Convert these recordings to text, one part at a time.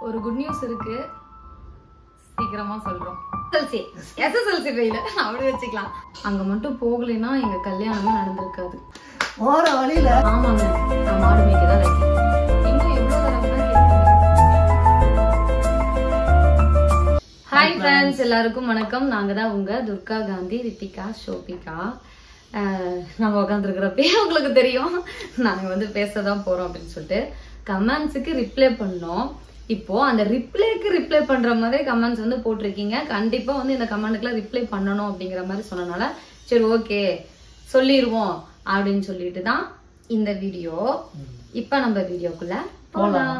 ஒரு good news இருக்கு சீக்கிரமா சொல்றோம் எஸ்எஸ்எல்சி எஸ்எஸ்எல்சி ஃபெயில அப்படி வச்சுக்கலாம் அங்க மட்டும் போகலைன்னா எங்க கல்யாணமே நடந்திருக்காது போற வழியில ஆமாங்க நான் மாடு மேய்க்க தான் லைக் இன்னும் எவ்வளவு தடவை தான் கேட்பீங்க ஹாய் ஃப்ரெண்ட்ஸ் எல்லாருக்கும் வணக்கம் நாங்க தான் உங்க துர்கா காந்தி ரித்திகா ஷோபிகா அஹ் நம்ம உட்காந்துருக்கிறப்பே உங்களுக்கு தெரியும் நாங்க வந்து பேச தான் போறோம் அப்படின்னு சொல்லிட்டு கமெண்ட்ஸுக்கு ரிப்ளை பண்ணோம் இப்போ அந்த ரிப்ளைக்கு ரிப்ளை பண்ற மாதிரி கமெண்ட்ஸ் வந்து போட்டிருக்கீங்க கண்டிப்பா வந்து இந்த கமெண்ட்டுக்குலாம் ரிப்ளை பண்ணணும் அப்படிங்கிற மாதிரி சொன்னனால சரி ஓகே சொல்லிடுவோம் அப்படின்னு சொல்லிட்டு தான் இந்த வீடியோ இப்ப நம்ம வீடியோக்குள்ள போலாம்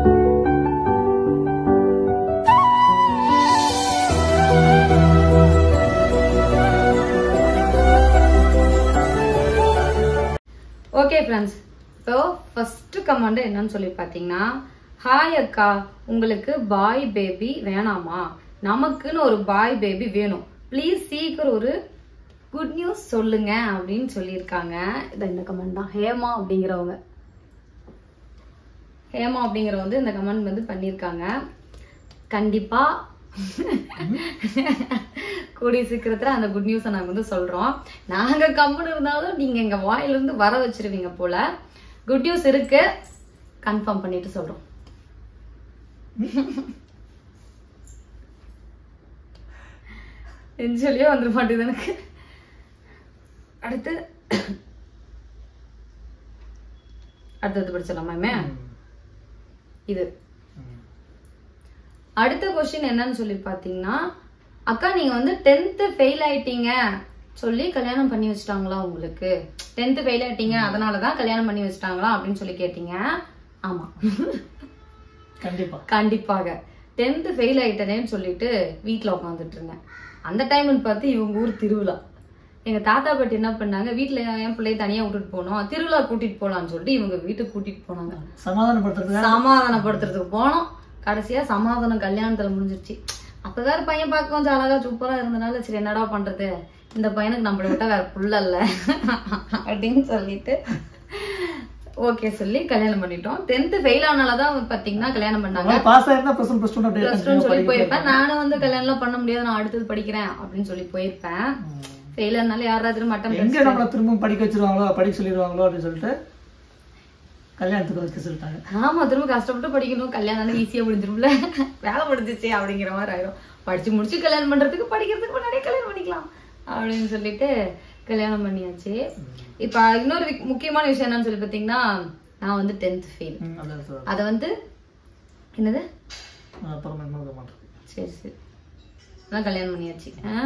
ஓகே ஃப்ரெண்ட்ஸ் இப்போ ஃபர்ஸ்ட் கமெண்ட் என்னன்னு சொல்லி பார்த்தீங்கன்னா ஹாய் அக்கா உங்களுக்கு பாய் பேபி வேணாமா நமக்குன்னு ஒரு பாய் பேபி வேணும் ப்ளீஸ் சீக்கிரம் ஒரு குட் நியூஸ் சொல்லுங்க அப்படின்னு சொல்லியிருக்காங்க இது இந்த கமெண்ட் தான் ஹேமா அப்படிங்கிறவங்க ஹேமா அப்படிங்கிறவங்க வந்து இந்த கமெண்ட் வந்து பண்ணியிருக்காங்க கண்டிப்பா கூடிய சீக்கிரத்துல அந்த குட் நியூஸை நாங்க வந்து சொல்றோம் நாங்க கம்முன்னு இருந்தாலும் நீங்க எங்க வாயில இருந்து வர வச்சிருவீங்க போல குட் நியூஸ் இருக்கு கன்ஃபார்ம் பண்ணிட்டு சொல்றோம் சொல்லியே வந்துட மாட்டேங்குது எனக்கு அடுத்து அடுத்தது படிச்சிடலாமா இது அடுத்த கொஸ்டின் என்னன்னு சொல்லி பாத்தீங்கன்னா அக்கா நீங்க வந்து டென்த் ஃபெயில் ஆயிட்டீங்க சொல்லி கல்யாணம் பண்ணி வச்சிட்டாங்களா உங்களுக்கு டென்த் ஃபெயில் ஆயிட்டீங்க அதனாலதான் கல்யாணம் பண்ணி வச்சிட்டாங்களா அப்படின்னு சொல்லி கேட்டீங்க ஆமா கண்டிப்பா கண்டிப்பாக டென்த் ஃபெயில் ஆயிட்டனேன்னு சொல்லிட்டு வீட்ல உட்காந்துட்டு இருந்தேன் அந்த டைம்னு பார்த்து இவங்க ஊர் திருவிழா எங்க தாத்தா பாட்டி என்ன பண்ணாங்க வீட்ல என் பிள்ளைய தனியா விட்டுட்டு போனோம் திருவிழா கூட்டிட்டு போலாம்னு சொல்லிட்டு இவங்க வீட்டுக்கு கூட்டிட்டு போனாங்க சமாதானப்படுத்துறதுக்கு சமாதானப்படுத்துறதுக்கு போனோம் கடைசியா சமாதானம் கல்யாணத்துல முடிஞ்சிருச்சு அப்ப வேற பையன் பார்க்க கொஞ்சம் அழகா சூப்பரா இருந்தனால சரி என்னடா பண்றது இந்த பையனுக்கு நம்மளை விட்டா வேற புள்ள இல்ல அப்படின்னு சொல்லிட்டு ஓகே சொல்லி கல்யாணம் பண்ணிட்டோம் டென்த் ஃபெயில் ஆனாலதான் பாத்தீங்கன்னா கல்யாணம் பண்ணாங்க பாஸ் ஆயிருந்தா ப்ளஸ் ஒன் ப்ளஸ் டூ அப்படியே பிளஸ் டூ சொல்லி போயிருப்பேன் நானும் வந்து கல்யாணம் பண்ண முடியாது நான் அடுத்தது படிக்கிறேன் அப்படின்னு சொல்லி போயிருப்பேன் ஃபெயில் ஆனால யாராவது மட்டம் எங்க நம்மள திரும்ப படிக்க வச்சிருவாங்களோ படிக்க சொல்லிடுவாங்களோ அப்படின்னு சொல்லிட்டு கல்யாணத்துக்கு வைக்க சொல்லிட்டாங்க ஆமா திரும்ப கஷ்டப்பட்டு படிக்கணும் கல்யாணம் ஈஸியா முடிஞ்சிரும்ல வேலை முடிஞ்சிச்சு அப்படிங்கிற மாதிரி ஆயிரும் படிச்சு முடிச்சு கல்யாணம் பண்றதுக்கு படிக்கிறதுக்கு முன்னாடியே கல்யாணம் பண்ணிக்கலாம் அப்படின்னு சொல்லிட்டு கல்யாணம் பண்ணியாச்சு இப்ப இன்னொரு வி- முக்கியமான விஷயம் என்னன்னு சொல்லி பாத்தீங்கன்னா நான் வந்து டென்த் ஃபெயில் ம், அதான் சார் அத வந்து என்னது அப்புறம் என்ன மாட்டேன் சரி சரி அதான் கல்யாணம் பண்ணியாச்சு ஆ?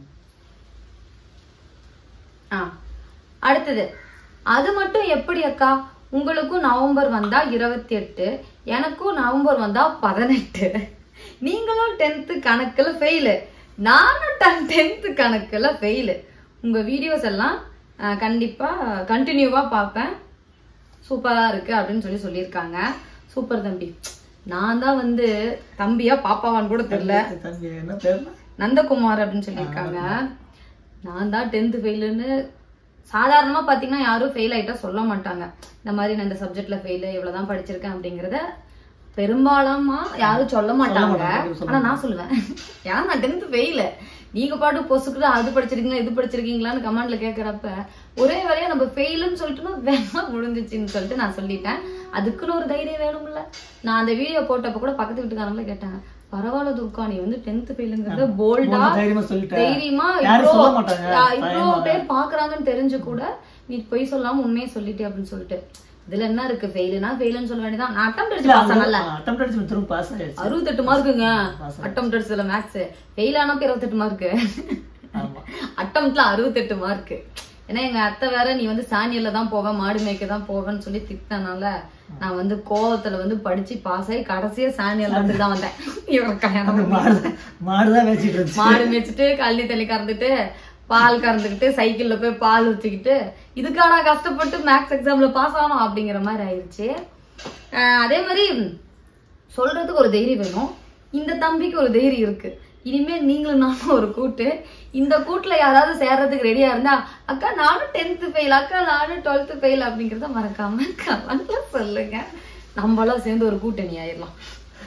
ஆ அடுத்தது அது மட்டும் எப்படி அக்கா உங்களுக்கும் நவம்பர் வந்தா இருபத்தி எட்டு எனக்கும் நவம்பர் வந்தா பதினெட்டு நீங்களும் டென்த்து கணக்குல ஃபெயிலு நானும் டென்த்து கணக்குல ஃபெயிலு உங்க வீடியோஸ் எல்லாம் ஆ, கண்டிப்பா கண்டினியூவா பார்ப்பேன் சூப்பரா இருக்கு அப்படின்னு சொல்லி சொல்லியிருக்காங்க சூப்பர் தம்பி நான் தான் வந்து தம்பியா பாப்பாவான்னு கூட தெரியல தம்பி என்ன பேர்ல நந்தகுமார் அப்படின்னு சொல்லியிருக்காங்க நான் தான் டென்த் ஃபெயிலுன்னு சாதாரணமா பாத்தீங்கன்னா யாரும் ஃபெயில் ஆயிட்டா சொல்ல மாட்டாங்க இந்த மாதிரி நான் இந்த சப்ஜெக்ட்ல ஃபெயிலு இவ்வளவுதான் படிச்சிருக்கேன் அப்படிங்கறத பெரும்பாலுமா யாரும் சொல்ல மாட்டாங்க ஆனா நான் சொல்லுவேன் ஏன்னா நான் டென்த் ஃபெயிலு நீங்க பாட்டு பொசுக்குட்டு அது படிச்சிருக்கீங்களா இது படிச்சிருக்கீங்களான்னு கமெண்ட்ல கேக்குறப்ப ஒரே வேலையா நம்ம ஃபெயிலுன்னு சொல்லிட்டோம்னா வேலை முடிஞ்சிச்சுன்னு சொல்லிட்டு நான் சொல்லிட்டேன் அதுக்குன்னு ஒரு தைரியம் வேணும்ல நான் அந்த வீடியோ போட்டப்ப கூட பக்கத்து வீட்டுக்காரங்களே கேட்டாங்க பரவாயில்ல துர்கா நீ வந்து டென்த் ஃபெயிலுங்கிறத போல்டா போல்டா தைரியமா சொல்லிட்டேன் தைரியமா யாரும் இவ்ளோ சொல்ல மாட்டாங்க ஆ, இவ்ளோ பேர் பாக்குறாங்கன்னு தெரிஞ்சு கூட நீ பொய் சொல்லாம உண்மையை சொல்லிட்டே அப்படின்னு சொல்லிட்டு இதுல என்ன இருக்கு ஃபெயிலுனா ஃபெயிலுன்னு சொல்ல வேண்டியதான் நான் அட்டம் அடிச்சு பாஸ் ஆனல அட்டம் அடிச்சு திரும்ப பாஸ் ஆயிடுச்சு அறுபத்தெட்டு மார்க்குங்க Pass அட்டம் அடிச்சதுல மேக்ஸ் ஃபெயில் ஆனப்ப இருபத்தெட்டு மார்க்கு ஆமா அட்டம்ல அறுபத்தெட்டு மார்க் ஏன்னா எங்க அத்தை வேற நீ வந்து சாணியில தான் போவ மாடு மேய்க்க தான் போவேன்னு சொல்லி திட்டினால நான் வந்து கோவத்துல வந்து படிச்சு பாஸ் ஆகி கடைசியா சாணியில இருந்து தான் வந்தேன் இவரை கல்யாணம் பண்ணி. மாடு மாடுதான் வச்சுட்டு இருந்துச்சு மாடு மேய்ச்சிட்டு கழனி தள்ளி கறந்துட்டு பால் கறந்துக்கிட்டு சைக்கிள்ல போய் பால் ஊத்திக்கிட்டு இதுக்கான கஷ்டப்பட்டு மேக்ஸ் எக்ஸாம்ல பாஸ் ஆகணும் அப்படிங்கிற மாதிரி ஆயிடுச்சு ஆஹ் அதே மாதிரி சொல்றதுக்கு ஒரு தைரியம் வேணும் இந்த தம்பிக்கு ஒரு தைரியம் இருக்கு இனிமே நீங்களும் நானும் ஒரு கூட்டு இந்த கூட்டுல யாராவது சேர்றதுக்கு ரெடியா இருந்தா அக்கா நானும் டென்த் ஃபெயில் அக்கா நானும் டுவெல்த் ஃபெயில் அப்படிங்கறத மறக்காம கமெண்ட்ல சொல்லுங்க நம்மளாம் சேர்ந்து ஒரு கூட்டணி ஆயிடலாம்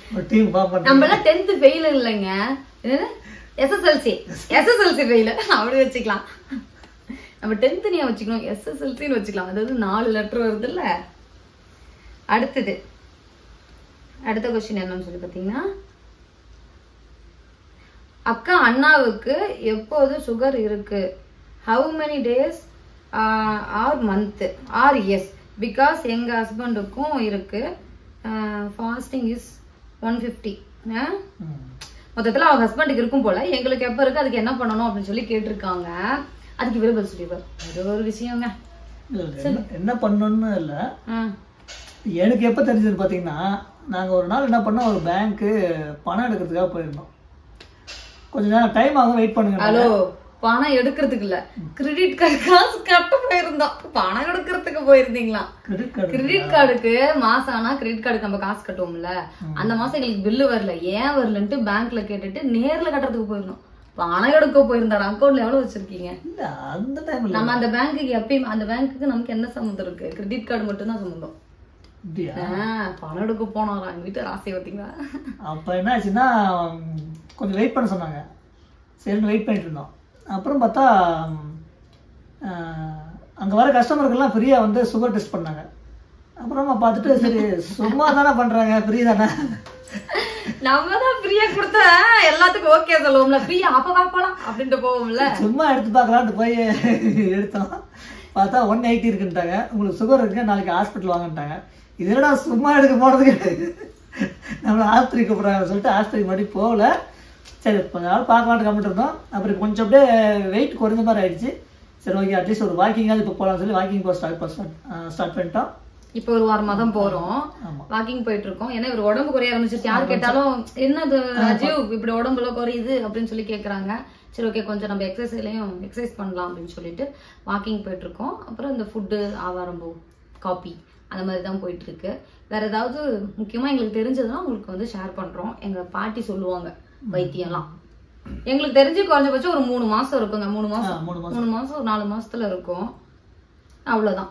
ஒரு டீம் ஃபார்ம் பண்ணி நம்ம எல்லாம் டென்த் ஃபெயில் இல்லைங்க எஸ்எஸ்எல்சி எஸ்எஸ்எல்சி ஃபெயில் அப்படி வச்சுக்கலாம் நம்ம டென்த் நீ வச்சுக்கணும் எஸ்எஸ்எல்சின்னு வச்சுக்கலாம் அதாவது நாலு லெட்டர் வருது இல்ல அடுத்தது அடுத்த கொஸ்டின் என்னன்னு சொல்லி பார்த்தீங்கன்னா அக்கா அண்ணாவுக்கு எப்போது சுகர் இருக்கு how many days or month or yes because எங்க ஹஸ்பண்டுக்கும் இருக்கு ஃபாஸ்டிங் இஸ் ஒன் ஃபிஃப்டி ம். மொத்தத்துல அவங்க ஹஸ்பண்டுக்கு இருக்கும் போல எங்களுக்கு எப்ப இருக்கு அதுக்கு என்ன பண்ணணும் அப்படின்னு சொல்லி கேட்டிருக்காங்க அதுக்கு இவரு பதில் சொல்லிடுவார் அது ஒரு விஷயங்க இல்ல, இல்ல, என்ன- என்ன பண்ணணும்னு இல்லை ஆ. எனக்கு எப்போ தெரிஞ்சது பார்த்தீங்கன்னா நாங்கள் ஒரு நாள் என்ன பண்ணோம் ஒரு பேங்க்கு பணம் எடுக்கிறதுக்காக போயிருந்தோம் கொஞ்ச நேரம் டைம் ஆகும் வெயிட் பண்ணுங்க ஹலோ பணம் எடுக்கிறதுக்கு இல்ல கிரெடிட் கார்டு காசு கட்ட போயிருந்தோம் பணம் எடுக்கிறதுக்கு போயிருந்தீங்களா கிரெடிட் கார்டு கிரெடிட் கார்டுக்கு மாசம் ஆனா கிரெடிட் கார்டுக்கு நம்ம காசு கட்டுவோம்ல அந்த மாசம் எங்களுக்கு பில்லு வரல ஏன் வரலன்ட்டு பேங்க்ல கேட்டுட்டு நேர்ல கட்டுறதுக்கு போயிருந்தோம் பணம் எடுக்க போயிருந்தாரு அக்கௌண்ட்ல எவ்வளவு வச்சிருக்கீங்க இல்லை அந்த டைமில் நம்ம அந்த பேங்க்குக்கு எப்பயும் அந்த பேங்க்குக்கு நமக்கு என்ன சம்மந்தம் இருக்கு கிரெடிட் கார்டு மட்டும் தான் சம்மந்தம் அப்படியா ஆஹ், பணம் எடுக்க போனாரா எங்க வீட்டு ராசி பார்த்தீங்களா அப்போ என்ன ஆச்சுன்னா ம், கொஞ்சம் வெயிட் பண்ண சொன்னாங்க சரின்னு வெயிட் பண்ணிட்டு இருந்தோம் அப்புறம் பார்த்தா அங்கே வர கஸ்டமருக்கெல்லாம் ஃப்ரீயாக வந்து சுகர் டெஸ்ட் பண்ணாங்க அப்புறமா பார்த்துட்டு சரி சும்மா தானே பண்ணுறாங்க ஃப்ரீ தானே நம்ம தான் ஃப்ரீயா கொடுத்தா எல்லாத்துக்கும் ஓகே சொல்லுவோம்ல ஃப்ரீயா அப்ப வா போலாம் அப்படின்ட்டு போவோம்ல சும்மா எடுத்து பார்க்கலான்ட்டு போய் எடுத்தோம் பார்த்தா ஒன் எயிட்டி இருக்குன்ட்டாங்க உங்களுக்கு சுகர் இருக்கு நாளைக்கு ஹாஸ்பிட்டல் வாங்கன்ட்டாங்க இது என்னடா சும்மா எடுக்க போனதுக்கு நம்மளை ஆஸ்பத்திரி கூப்பிட்றாங்க சொல்லிட்டு ஆஸ்பத்திரி மறுபடியும் போகல சரி கொஞ்ச நாள் பார்க்கலான்ட்டு கம்மிட்டு இருந்தோம் அப்புறம் கொஞ்சம் அப்படியே வெயிட் குறைஞ்ச மாதிரி ஆயிடுச்சு சரி ஓகே அட்லீஸ்ட் ஒரு வாக்கிங்காவது இப்போ போகலாம்னு சொல்லி வாக்கிங் போக ஸ்டார்ட் ஸ்டார்ட் பண்ணிட்டோம் இப்ப ஒரு வாரமா தான் போறோம் ஆமா. வாக்கிங் போயிட்டு இருக்கோம் ஏன்னா இவர் உடம்பு குறைய ஆரம்பிச்சிருச்சு யாரு கேட்டாலும் என்னது ராஜீவ் இப்படி உடம்புல குறையுது அப்படின்னு சொல்லி கேக்குறாங்க சரி ஓகே கொஞ்சம் நம்ம எக்ஸசைஸ்லயும் எக்ஸசைஸ் பண்ணலாம் அப்படின்னு சொல்லிட்டு வாக்கிங் போயிட்டு இருக்கோம் அப்புறம் இந்த ஃபுட்டு ஆவாரம்பூ காபி அந்த மாதிரி தான் போயிட்டு இருக்கு வேற ஏதாவது முக்கியமா எங்களுக்கு தெரிஞ்சதுன்னா உங்களுக்கு வந்து ஷேர் பண்றோம் எங்க பாட்டி சொல்லுவாங்க வைத்தியம்லாம் எங்களுக்கு தெரிஞ்சு குறைஞ்சபட்சம் ஒரு மூணு மாசம் இருக்குங்க மூணு ஆ, மாசம் மூணு மாசம் மூணு மாசம் ஒரு நாலு மாசத்துல இருக்கும் அவ்வளவுதான்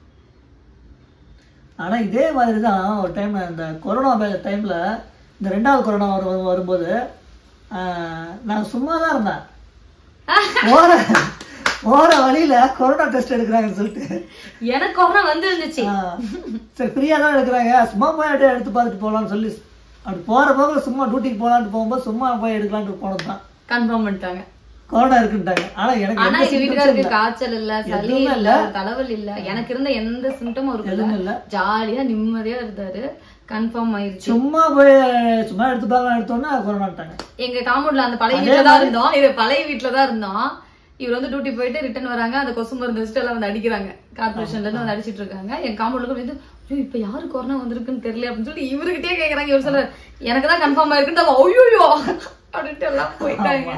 ஆனால் இதே மாதிரி தான் ஒரு டைம் இந்த கொரோனா டைமில் இந்த ரெண்டாவது கொரோனா வரும் வரும்போது ஆஹ், நான் சும்மா தான் இருந்தேன் போற போற வழியில கொரோனா டெஸ்ட் எடுக்கிறாங்கன்னு சொல்லிட்டு எனக்கு கொரோனா வந்து இருந்துச்சு ஆஹ், சரி ஃப்ரீயாக தான் எடுக்கிறாங்க சும்மா போய் அப்படியே எடுத்து பார்த்துட்டு போகலான்னு சொல்லி அப்படி போகிற போக சும்மா டியூட்டிக்கு போகலான்ட்டு போகும்போது சும்மா போய் எடுக்கலான்ட்டு போனது தான் கன்ஃபார்ம் பண்ணிட்டாங்க கொரோனா இருக்குன்ட்டாங்க ஆனால் எனக்கு ஆனா எந்த எங்க symptoms வீட்டுக்காருக்கு இல்ல. காய்ச்சல் இல்ல சளி எதுவுமே இல்ல தலைவலி இல்ல எனக்கு இருந்த எந்த சிம்டமும் இருக்குல்ல எதுவும் இல்லை ஜாலியா நிம்மதியா இருந்தாரு கன்ஃபார்ம் ஆயிருச்சு சும்மா போய் சும்மா எடுத்து பார்க்கலாம் எடுத்தோன்னா கொரோனாட்டாங்க எங்க காம்பவுண்ட்ல அந்த பழைய வீட்டுல தான் இருந்தோம் இது பழைய வீட்டுல தான் இருந்தோம் இவர் வந்து டியூட்டி போயிட்டு ரிட்டர்ன் வராங்க அந்த கொசு மருந்து வச்சுட்டு எல்லாம் வந்து அடிக்கிறாங்க கார்பரேஷன்ல இருந்து வந்து அடிச்சிட்டு இருக்காங்க என் காம்பவுண்ட்ல வந்து ஐயோ இப்ப யாரு கொரோனா வந்திருக்குன்னு தெரியல அப்படின்னு சொல்லி இவருகிட்டயே கேக்குறாங்க இவர் சொல்ற எனக்கு தான் கன்ஃபார்ம் ஆயிருக்குன்னு ஐயோ அப்படின்ட்டு எல்லாம் போயிட்டாங்க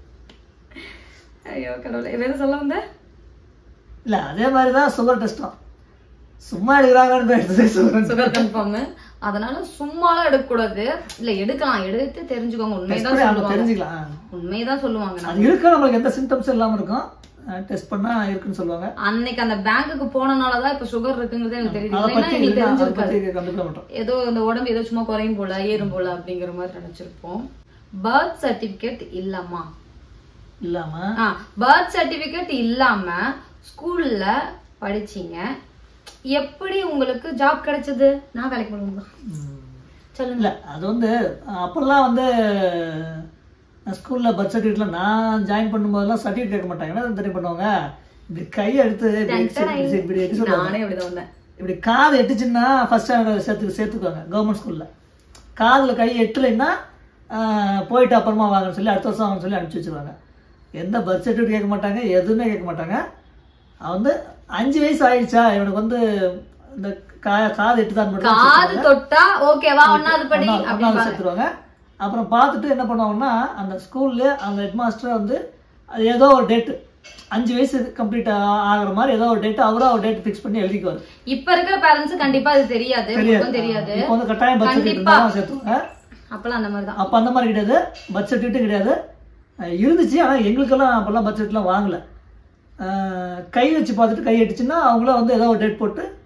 ஐயோ கடவுளே வேற சொல்ல வந்த இல்லை அதே மாதிரி தான் சுகர் டெஸ்ட்டும் சும்மா எடுக்கிறாங்கன்னு போய் எடுத்தது சுகர் சுகர் கன்ஃபார்ம் அதனால சும்மாலாம் எடுக்கக்கூடாது இல்ல எடுக்கலாம் எடுத்து தெரிஞ்சுக்கோங்க உண்மைதான் நம்ம சொல்லுவாங்க தெரிஞ்சுக்கலாம் உண்மைதான் சொல்லுவாங்க அது இருக்கு நம்மளுக்கு எந்த சிம்டம்ஸும் இல்லாம இருக்கும் டெஸ்ட் பண்ணா இருக்குன்னு சொல்லுவாங்க அன்னைக்கு அந்த பேங்க்குக்கு போனனாலதான் இப்ப சுகர் இருக்குங்கிறது எனக்கு தெரியுது அதை இல்லைன்னா பத்தி எங்களுக்கு இல்லைன்னா அதை தெரிஞ்சிருக்காது பத்தி கண்டுக்க மாட்டோம் ஏதோ இந்த உடம்பு ஏதோ சும்மா குறையும் போல ஏறும் போல அப்படிங்கிற மாதிரி நினைச்சிருப்போம் பர்த் சர்டிபிகேட் இல்லாமா இல்லாம ஆ பர்த் சர்டிபிகேட் இல்லாம ஸ்கூல்ல படிச்சீங்க எப்படி உங்களுக்கு ஜாப் கிடைச்சது நான் வேலைக்கு போகணும் ம், சொல்லுங்க இல்ல அது வந்து அப்பெல்லாம் வந்து ஸ்கூல்ல பர்த் சர்டிஃபிகேட்ல நான் ஜாயின் பண்ணும்போதெல்லாம் சர்டிஃபிகேட் கேட்க மாட்டாங்க என்ன தெரியும் பண்ணுவாங்க இப்படி கையை எடுத்து இப்படி எட்டு- இப்படி எட்டு சொல்லுவாங்க நானே அப்படிதான் வந்தேன் இப்படி காது எட்டுச்சுன்னா ஃபர்ஸ்ட் ஸ்டாண்டர்ட் சேர்த்து சேர்த்துக்குவாங்க கவர்மெண்ட் ஸ்கூல்ல காதில் கை எட்டலைன்னா ஆஹ், போயிட்டு அப்புறமா வாங்கன்னு சொல்லி அடுத்த வருஷம் வாங்கன்னு சொல்லி அனுப்பிச்சி வச்சிருவாங்க எந்த பர்த் சர்டிஃபிகேட் கேட்க மாட்டாங்க எதுவுமே கேட்க மாட்டாங்க அவன் வந்து அஞ்சு வயசு ஆயிடுச்சா இவனுக்கு வந்து இந்த கா காது எட்டு தான் மட்டும் தான் காது தொட்டா ஓகேவா ஒன்னாவது படி ஒண்ணாவது- அப்படி ஒண்ணாவது சேர்த்துருவாங்க அப்புறம் பார்த்துட்டு என்ன பண்ணுவாங்கன்னா அந்த ஸ்கூல்ல அந்த ஹெட் மாஸ்டர் வந்து அது ஏதோ ஒரு டேட்டு அஞ்சு வயசு கம்ப்ளீட் ஆகுற மாதிரி ஏதோ ஒரு டேட் அவரா ஒரு டேட் ஃபிக்ஸ் பண்ணி எழுதிக்குவார் இப்ப இருக்கிற பேரண்ட்ஸ் கண்டிப்பா அது தெரியாது உங்களுக்கும் தெரியாது இப்போ வந்து கட்டாயம் பர்த் சர்டிஃபிகேட் கண்டிப்பா. தான் சேர்த்துவாங்க அப்பெல்லாம் அந்த மாதிரிதான் அப்போ அந்த மாதிரி கிடையாது பர்த் சர்டிஃபிகேட்டும் கிடையாது அஹ் இருந்துச்சு ஆனால் எங்களுக்கெல்லாம் அப்போல்லாம் பர்த் சர்டிஃபிகேட்லாம் வாங்கல அஹ் கை வச்சு பார்த்துட்டு கை எட்டுச்சுன்னா அவங்கள வந்து ஏதோ ஒரு டேட் போட்டு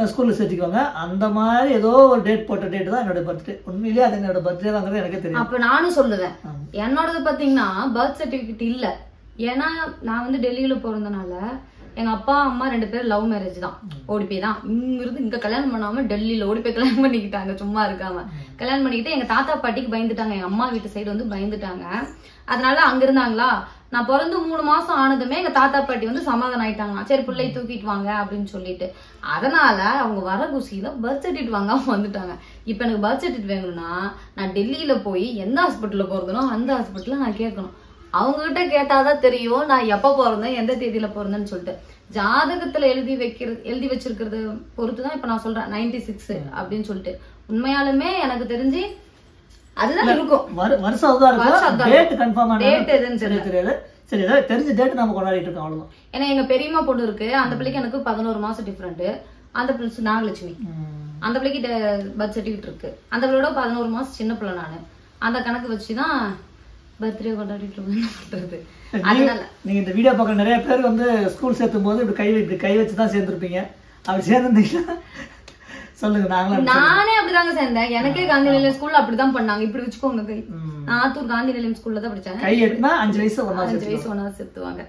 ஸ்கூலில் சேர்த்திக்குவாங்க அந்த மாதிரி ஏதோ ஒரு டேட் போட்ட டேட் தான் என்னோட பர்த்டே உண்மையிலேயே அது என்னோட பர்த்டே தாங்கிறது எனக்கே தெரியும் அப்ப நானும் சொல்லுவேன் ஆமா. என்னோடது பாத்தீங்கன்னா பர்த் சர்டிபிகேட் இல்ல ஏன்னா நான் வந்து டெல்லியில பிறந்தனால எங்க அப்பா அம்மா ரெண்டு பேரும் லவ் மேரேஜ் தான் ஓடி போய் தான் இங்க இருந்து இங்க கல்யாணம் பண்ணாம டெல்லியில ஓடி போய் கல்யாணம் பண்ணிக்கிட்டாங்க சும்மா இருக்காம கல்யாணம் பண்ணிக்கிட்டு எங்க தாத்தா பாட்டிக்கு பயந்துட்டாங்க எங்க அம்மா வீட்டு சைடு வந்து பயந்துட்டாங்க அதனால அங்க இருந்தாங்களா நான் பிறந்து மூணு மாசம் ஆனதுமே எங்க தாத்தா பாட்டி வந்து சமாதானம் ஆயிட்டாங்க சரி பிள்ளை தூக்கிட்டு வாங்க அப்படின்னு சொல்லிட்டு அதனால அவங்க வர குசியில பர்த் சர்டிஃபிகேட் வாங்காம வந்துட்டாங்க இப்ப எனக்கு பர்த் சர்டிஃபிகேட் வேணும்னா நான் டெல்லியில போய் எந்த ஹாஸ்பிட்டல்ல போறதுனோ அந்த ஹாஸ்பிட்டல்ல நான் கேட்கணும் அவங்க கிட்ட கேட்டாதான் தெரியும் நான் எப்ப பிறந்தேன் எந்த தேதியில பிறந்தேன்னு சொல்லிட்டு ஜாதகத்துல எழுதி வைக்கிறது எழுதி வச்சிருக்கிறது பொறுத்து தான் இப்ப நான் சொல்றேன் நைன்டி சிக்ஸ் அப்படின்னு சொல்லிட்டு உண்மையாலுமே எனக்கு தெரிஞ்சு அதுதான் இருக்கும் வரு- வருஷம் அதுதான் வருஷம் இருக்கும் அதுதான் டேட் கன்ஃபார்ம் Date எதுன்னு சரி தெரியாது சரி ஏதாவது தெரிஞ்ச டேட் நம்ம கொண்டாடிட்டு இருக்கோம் அவ்வளவுதான் ஏன்னா எங்க பெரியம்மா பொண்ணு இருக்கு அந்த பிள்ளைக்கு எனக்கு பதினோரு மாசம் டிஃபரெண்ட் அந்த பிள்ளை நாகலட்சுமி ம். அந்த பிள்ளைக்கு பர்த் சர்டிஃபிகேட் இருக்கு அந்த பிள்ளையோட பதினோரு மாசம் சின்ன பிள்ளை நானு அந்த கணக்கு வச்சுதான் பர்த்டே கொண்டாடிட்டு இருக்கோம் என்ன பண்றது அதனால நீங்க இந்த வீடியோ பார்க்குற நிறைய பேர் வந்து ஸ்கூல் சேர்த்தும் போது இப்படி கை இப்படி கை வச்சு தான் சேர்ந்துருப்பீங்க அப்படி சேர்ந்துருந்தீங்கன்னா சொல்லுங்க நாங்களும் நானே அப்படிதாங்க சேர்ந்தேன் எனக்கே காந்தி நிலையம் ஸ்கூல்ல அப்படிதான் பண்ணாங்க இப்படி வச்சுக்கோங்க கை ம். நான் ஆத்தூர் காந்தி நிலையம் ஸ்கூல்ல தான் படிச்சேன் கை எட்டுனா அஞ்சு வயசு ஒன்றா அஞ்சு வயசு ஒன்னா செத்துவாங்க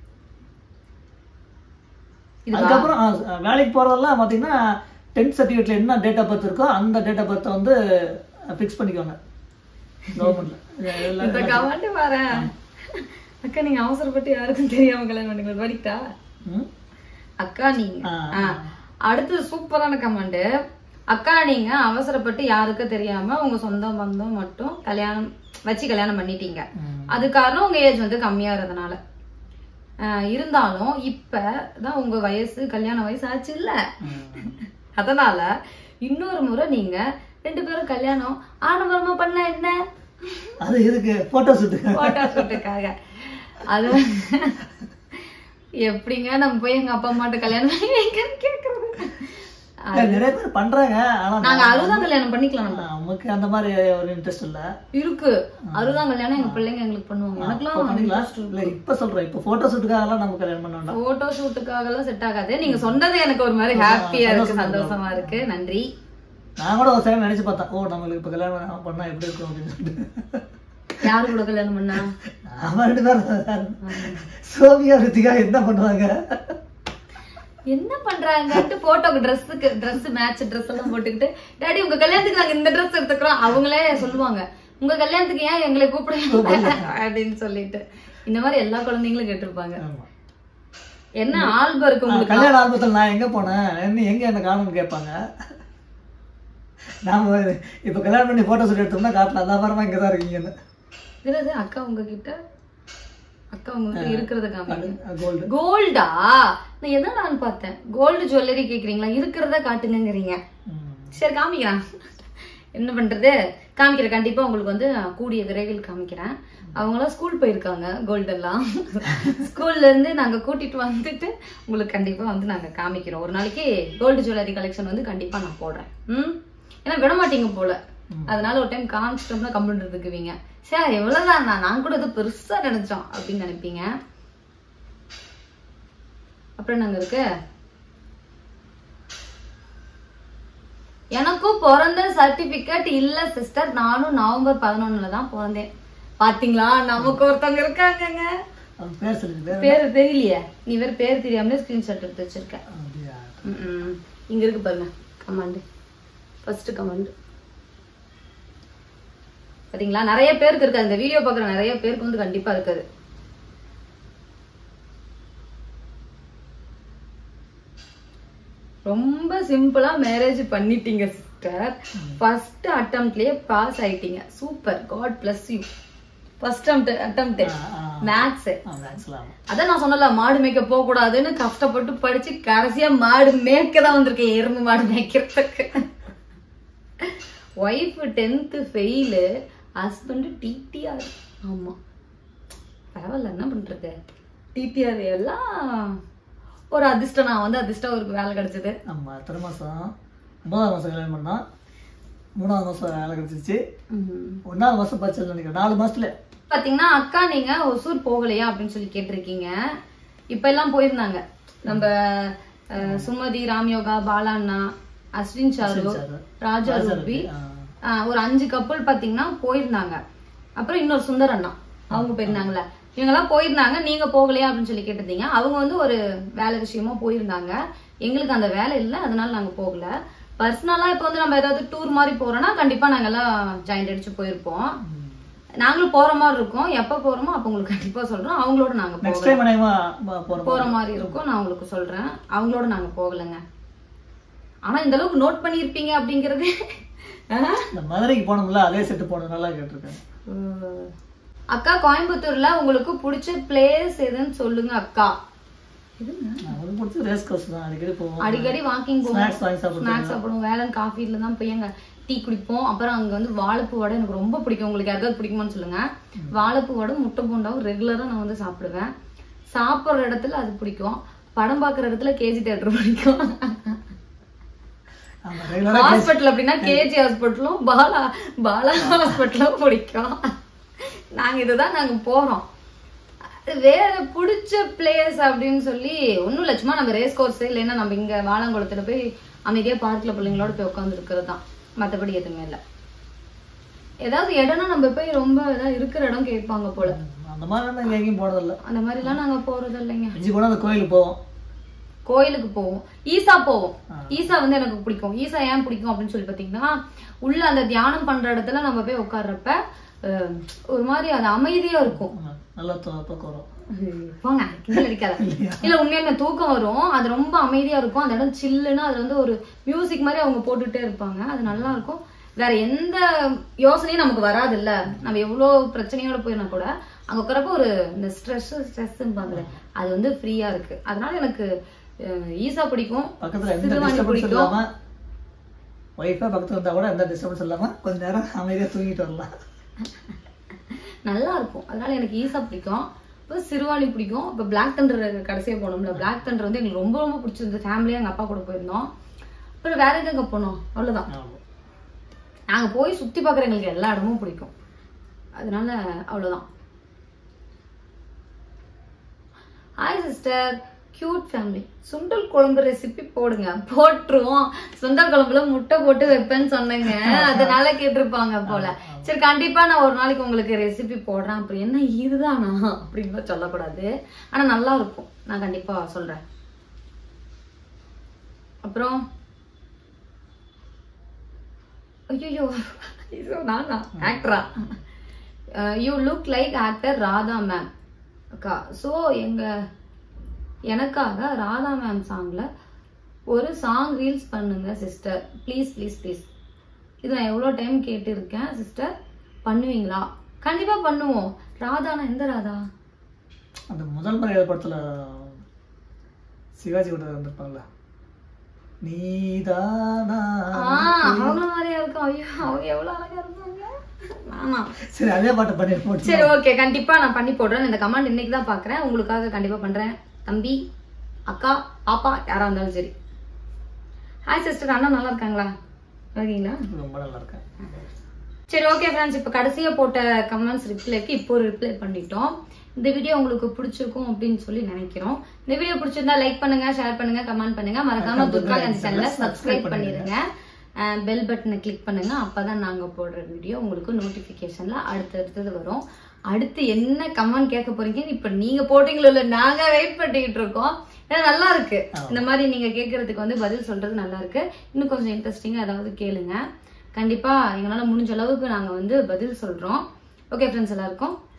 இது அதுக்கப்புறம் ஆ, வேலைக்கு போறதெல்லாம் பாத்தீங்கன்னா டென்த் சர்டிஃபிகேட்ல என்ன டேட் ஆஃப் பர்த் இருக்கோ அந்த டேட் ஆஃப் பர்த்தை வந்து ஃபிக்ஸ் பண்ணிக்குவாங்க கவர்மெண்ட்ல இந்த கமெண்ட் வரேன் அக்கா நீங்க அவசரப்பட்டு யாருக்கும் தெரியாம கல்யாணம் பண்ணீங்க படிக்கிட்டா அக்கா நீங்க ஆ. ஆ. அடுத்தது சூப்பரான கமெண்ட் அக்கா நீங்க அவசரப்பட்டு யாருக்கும் தெரியாம உங்க சொந்த பந்தம் மட்டும் கல்யாணம் வச்சு கல்யாணம் பண்ணிட்டீங்க அது காரணம் உங்க ஏஜ் வந்து கம்மியாகிறதுனால ஆஹ் இருந்தாலும் இப்ப தான் உங்க வயசு கல்யாண வயசு ஆச்சு இல்ல அதனால இன்னொரு முறை நீங்க ரெண்டு பேரும் கல்யாணம் ஆடம்பரமா பண்ண என்ன அது எதுக்கு போட்டோ ஷூட்டுக்கு போட்டோ ஷூட்டுக்காக அது எப்படிங்க நம்ம போய் எங்க அப்பா அம்மாட்ட கல்யாணம் பண்ணி வைக்கன்னு கேக்குறது நிறைய பேர் பண்றாங்க ஆனா நாங்க அறுபதாம் கல்யாணம் பண்ணிக்கலாம் நம்ம நமக்கு அந்த மாதிரி ஒரு இன்ட்ரெஸ்ட் இல்ல இருக்கு அறுபதாம் கல்யாணம் எங்க பிள்ளைங்க எங்களுக்கு பண்ணுவாங்க இப்ப எனக்குலாம் பண்ணிக்கலாம் இல்ல இப்ப சொல்றேன் இப்ப போட்டோ ஷூட்டுக்காக எல்லாம் நம்ம கல்யாணம் பண்ண வேண்டாம் போட்டோ ஷூட்டுக்காக எல்லாம் செட் ஆகாது நீங்க சொன்னது எனக்கு ஒரு மாதிரி ஹாப்பியா இருக்கு சந்தோஷமா இருக்கு நன்றி நான் கூட ஒரு சைடு நினைச்சு பார்த்தேன் ஓ நம்மளுக்கு இப்ப கல்யாணம் பண்ணா எப்படி இருக்கும் அப்படின்னு சொல்லிட்டு யாரு கூட கல்யாணம் பண்ணா அவன் ரெண்டு பேரும் சோபியா ரித்திகா என்ன பண்ணுவாங்க என்ன பண்றாங்கன்ட்டு போட்டோக்கு ட்ரெஸ்ஸுக்கு ட்ரெஸ் மேட்ச் ட்ரெஸ் எல்லாம் போட்டுக்கிட்டு டாடி உங்க கல்யாணத்துக்கு நாங்க இந்த ட்ரெஸ் எடுத்துக்கிறோம் அவங்களே சொல்லுவாங்க உங்க கல்யாணத்துக்கு ஏன் எங்களை கூப்பிடுங்க அப்படின்னு சொல்லிட்டு இந்த மாதிரி எல்லா குழந்தைங்களும் கேட்டிருப்பாங்க ஆமா. என்ன ஆல்பம் இருக்கு ஆ, உங்களுக்கு கல்யாண ஆல்பத்தில் நான் எங்க போனேன் என்ன எங்க என்ன காணும்னு கேட்பாங்க நாம இப்ப கல்யாணம் பண்ணி போட்டோ ஷூட் எடுத்தோம்னா காட்டலாம் அந்த அப்புறமா இங்க தான் இருக்கீங்கன்னு இதுல அக்கா உங்ககிட்ட அக்கா உங்ககிட்ட இருக்கிறத காமிங்க கோல்டு கோல்டா நான் என்னடான்னு பார்த்தேன் கோல்டு ஜுவல்லரி கேக்குறீங்களா இருக்கிறத காட்டுங்கங்கிறீங்க சரி காமிக்கிறேன் என்ன பண்றது காமிக்கிறேன் கண்டிப்பா உங்களுக்கு வந்து நான் கூடிய விரைவில் காமிக்கிறேன் அவங்களாம் ஸ்கூல் போயிருக்காங்க கோல்டெல்லாம் ஸ்கூல்ல இருந்து நாங்க கூட்டிட்டு வந்துட்டு உங்களுக்கு கண்டிப்பா வந்து நாங்க காமிக்கிறோம் ஒரு நாளைக்கு கோல்டு ஜுவல்லரி கலெக்ஷன் வந்து கண்டிப்பா நான் போடுறேன் ம் ஏன்னா விட மாட்டீங்க போல அதனால ஒரு டைம் காமிச்சிட்டோம்னா கம்ப்யூட்டர் இருக்குவீங்க சரி எவ்வளவுதான் நான் நான் கூட இது பெருசா நினைச்சோம் அப்படின்னு நினைப்பீங்க அப்புறம் நாங்க இருக்கு எனக்கும் பிறந்த சர்டிபிகேட் இல்ல சிஸ்டர் நானும் நவம்பர் பதினொன்னுல தான் பிறந்தேன் பாத்தீங்களா நமக்கு ஒருத்தவங்க இருக்காங்கங்க அவன் பேர் சொல்லுங்க பேர் பேரு தெரியலையே நீ வேற பேர் தெரியாமலே ஸ்கிரீன்ஷாட் எடுத்து வச்சிருக்க அப்படியா ம்ம். இங்க இருக்கு பாருங்க கமாண்ட் ஃபர்ஸ்ட் கமாண்ட் பாத்தீங்களா நிறைய பேருக்கு இருக்காது இந்த வீடியோ பாக்குற நிறைய பேருக்கு வந்து கண்டிப்பா இருக்காது ரொம்ப சிம்பிளா மேரேஜ் பண்ணிட்டீங்க சிஸ்டர் ஃபர்ஸ்ட் அட்டம்ப்ட்லயே பாஸ் ஆயிட்டீங்க super God bless you first attempt maths மேக்ஸ்லாம் அதான் நான் சொன்னல மாடு மேய்க்க போக கூடாதுன்னு கஷ்டப்பட்டு படிச்சு கடைசியா மாடு மேய்க்க தான் வந்திருக்கேன் எறும்பு மாடு மேய்க்கிறதுக்கு wife tenth fail husband TTR ஆமா பரவாயில்ல என்ன பண்றது டிடிஆர் எல்லாம் ஒரு அதிர்ஷ்டம் நான் வந்து அதிர்ஷ்டம் அவருக்கு வேலை கிடைச்சது ஆமா எத்தனை மாசம் ஒன்பதாவது மாசம் கல்யாணம் பண்ணா மூணாவது மாசம் வேலை கிடைச்சிருச்சு ஒன்னாவது மாசம் பரிச்சல் நினைக்கிறேன் நாலு மாசத்துல பாத்தீங்கன்னா அக்கா நீங்க ஒசூர் போகலையா அப்படின்னு சொல்லி கேட்டிருக்கீங்க இப்ப எல்லாம் போயிருந்தாங்க நம்ம அஹ், சுமதி ராம்யோகா பாலாண்ணா அஸ்வின் சாரு சாரு. ராஜா ரூபி ஆ. ஆஹ் ஒரு அஞ்சு கப்பல் பாத்தீங்கன்னா போயிருந்தாங்க அப்புறம் இன்னொரு சுந்தர் அண்ணா அவங்க போயிருந்தாங்கல்ல இவங்கெல்லாம் போயிருந்தாங்க நீங்க போகலையா அப்படின்னு சொல்லி கேட்டிருந்தீங்க அவங்க வந்து ஒரு வேலை விஷயமா போயிருந்தாங்க எங்களுக்கு அந்த வேலை இல்லை அதனால நாங்க போகல பர்சனலா இப்ப வந்து நம்ம ஏதாவது டூர் மாதிரி போறோம்னா கண்டிப்பா நாங்க எல்லாம் ஜாயிண்ட் அடிச்சு போயிருப்போம் ம். நாங்களும் போற மாதிரி இருக்கோம் எப்ப போறோமோ அப்ப உங்களுக்கு கண்டிப்பா சொல்றோம் அவங்களோட நாங்க நெக்ஸ்ட் போகல டைம் அநேகமா ப- போறோம் போற மாதிரி இருக்கும் நான் உங்களுக்கு சொல்றேன் அவங்களோட நாங்க போகலைங்க ஆனா இந்த அளவுக்கு நோட் பண்ணிருப்பீங்க அப்படிங்கறது ஆஹ் இந்த மதுரைக்கு போனோம்ல அதே செட்டு போனோம் நல்லா கேட்டிருக்கேன் உம். அக்கா கோயம்புத்தூர்ல உங்களுக்கு பிடிச்ச பிளேஸ் எதுன்னு சொல்லுங்க அக்கா எதுங்க அவனுக்கு பிடிச்ச ரேஸ் கோர்ஸ் தான் அடிக்கடி போவோம் அடிக்கடி வாக்கிங் போவோம் ஸ்நாக்ஸ் வாங்கி சாப்பிடுவோம் ஸ்நாக்ஸ் சாப்பிடுவோம் வேலன் காஃபில தான் போய் அங்க டீ குடிப்போம் அப்புறம் அங்க வந்து வாழைப்பூ வடை எனக்கு ரொம்ப பிடிக்கும் உங்களுக்கு யாருக்காவது பிடிக்குமான்னு சொல்லுங்க வாழைப்பூ வடை முட்டை போண்டாவும் ரெகுலரா நான் வந்து சாப்பிடுவேன் சாப்பிடுற இடத்துல அது பிடிக்கும் படம் பார்க்குற இடத்துல கேஜி தியேட்டர் பிடிக்கும் ஆமா ரெகுலரா ஹாஸ்பிட்டல் அப்படின்னா கேஜி ஹாஸ்பிட்டலும் பாலா பாலா ஹாஸ்பிட்டலும் பிடிக்கும் நாங்க இதுதான் நாங்க போறோம் அது வேற பிடிச்ச பிளேஸ் அப்படின்னு சொல்லி ஒண்ணும் இல்ல சும்மா நம்ம ரேஸ் கோர்ஸ் இல்லைன்னா நம்ம இங்க வாழங்குளத்துல போய் அமைதியா பார்க்ல பிள்ளைங்களோட போய் உட்காந்து இருக்கிறது தான் மத்தபடி எதுவுமே இல்ல ஏதாவது இடம்னா நம்ம போய் ரொம்ப ஏதாவது இருக்கிற இடம் கேட்பாங்க போல அந்த மாதிரி நம்ம இங்க எங்கேயும் போனதில்ல அந்த மாதிரி எல்லாம் நாங்க போறது இல்லைங்க மிஞ்சி போனா அந்த கோயிலுக்கு போவோம் கோயிலுக்கு போவோம் ஈசா போவோம் ஆ. ஈசா வந்து எனக்கு பிடிக்கும் ஈசா ஏன் பிடிக்கும் அப்படின்னு சொல்லி பாத்தீங்கன்னா உள்ள அந்த தியானம் பண்ற இடத்துல நம்ம போய் உட்கார்றப்ப அஹ், ஒரு மாதிரி அது அமைதியா இருக்கும் ஆமா, நல்லா தூ- தூக்கம் வரும் போங்க கிண்டல் அடிக்காத இல்ல உண்மையில தூக்கம் வரும் அது ரொம்ப அமைதியா இருக்கும் அந்த இடம் சில்லுன்னு அது வந்து ஒரு மியூசிக் மாதிரி அவங்க போட்டுட்டே இருப்பாங்க அது நல்லா இருக்கும் வேற எந்த யோசனையும் நமக்கு வராது இல்ல நம்ம எவ்வளவு பிரச்சனையோட போயினா கூட அங்க உட்காரப்ப ஒரு இந்த ஸ்ட்ரெஸ் ஸ்ட்ரெஸ் அது வந்து ஃப்ரீயா இருக்கு அதனால எனக்கு அஹ், ஈசா பிடிக்கும் பக்கத்துல எந்த சிறுவாணி டிஸ்டர்பன்ஸ் பிடிக்கும் இல்லாம ஒய்ஃபா பக்கத்துல இருந்தா கூட எந்த டிஸ்டர்பன்ஸ் இல்லாம கொஞ்ச நேரம் அமைதியா தூங்கிட்டு வரலாம் நல்லா இருக்கும் அதனால எனக்கு ஈசா பிடிக்கும் இப்போ சிறுவாணி பிடிக்கும் இப்போ பிளாக் தண்டர் கடைசியா போனோம்ல பிளாக் தண்டர் வந்து எங்களுக்கு ரொம்ப ரொம்ப பிடிச்சிருந்தது ஃபேமிலியா எங்க அப்பா கூட போயிருந்தோம் அப்புறம் வேற எங்க போனோம் அவ்வளவுதான் ஆமா. நாங்க போய் சுத்தி பார்க்குற எங்களுக்கு எல்லா இடமும் பிடிக்கும் அதனால அவ்வளவுதான் ஹாய் சிஸ்டர் கியூட் ஃபேமிலி சுண்டல் குழம்பு ரெசிபி போடுங்க போட்டுருவோம் சுண்டல் குழம்புல முட்டை போட்டு வைப்பேன்னு சொன்னேங்க அதனால கேட்டிருப்பாங்க போல சரி கண்டிப்பா நான் ஒரு நாளைக்கு உங்களுக்கு ரெசிபி போடுறேன் அப்படி என்ன இதுதானா அப்படின்னு சொல்லக்கூடாது ஆனா நல்லா இருக்கும் நான் கண்டிப்பா சொல்றேன் அப்புறம் ஐயோ ஐயோ நானா ஆக்டரா you look like actor Radha ma'am அக்கா ஸோ எங்க எனக்காக ராதா மேம் சாங்ல ஒரு சாங் ரீல்ஸ் பண்ணுங்க சிஸ்டர் ப்ளீஸ் ப்ளீஸ் ப்ளீஸ் இது நான் எவ்வளோ டைம் கேட்டிருக்கேன் சிஸ்டர் பண்ணுவீங்களா கண்டிப்பா பண்ணுவோம் ராதானா எந்த ராதா அந்த முதல் மரியாதை படத்துல சிவாஜி கூட வந்திருப்பாங்கல்ல நீதானா ஆ அவங்க மாதிரியா இருக்கும் ஐயோ அவங்க எவ்வளவு அழகா இருப்பாங்க ஆமா சரி அதே பாட்டை பண்ணி போட்டு சரி ஓகே கண்டிப்பா நான் பண்ணி போடுறேன் இந்த கமெண்ட் இன்னைக்கு தான் பாக்குறேன் உங்களுக்காக கண்டிப்பா பண்றேன் தம்பி அக்கா பாப்பா யாரா இருந்தாலும் சரி ஹாய் சிஸ்டர் அண்ணா நல்லா இருக்காங்களா இருக்கீங்களா ரொம்ப நல்லா இருக்கேன் சரி ஓகே ஃப்ரெண்ட்ஸ் இப்போ கடைசியா போட்ட கமெண்ட்ஸ் ரிப்ளைக்கு இப்போ ஒரு ரிப்ளை பண்ணிட்டோம் இந்த வீடியோ உங்களுக்கு பிடிச்சிருக்கும் அப்படின்னு சொல்லி நினைக்கிறோம் இந்த வீடியோ பிடிச்சிருந்தா லைக் பண்ணுங்க ஷேர் பண்ணுங்க கமெண்ட் பண்ணுங்க மறக்காம துர்கா என் சேனலை சப்ஸ்கிரைப் பண்ணிருங்க பெல் பட்டனை கிளிக் பண்ணுங்க அப்பதான் நாங்க போடுற வீடியோ உங்களுக்கு நோட்டிபிகேஷன்ல அடுத்தடுத்தது வரும் அடுத்து என்ன கமெண்ட் கேட்க போறீங்கன்னு இப்ப நீங்க போட்டீங்களோ இல்ல நாங்க வெயிட் பண்ணிட்டு இருக்கோம் ஏன்னா நல்லா இருக்கு இந்த மாதிரி நீங்க கேட்கறதுக்கு வந்து பதில் சொல்றது நல்லா இருக்கு இன்னும் கொஞ்சம் இன்ட்ரெஸ்டிங்கா ஏதாவது கேளுங்க கண்டிப்பா எங்களால முடிஞ்ச அளவுக்கு நாங்க வந்து பதில் சொல்றோம் ஓகே ஃப்ரெண்ட்ஸ் எல்லாருக்கும்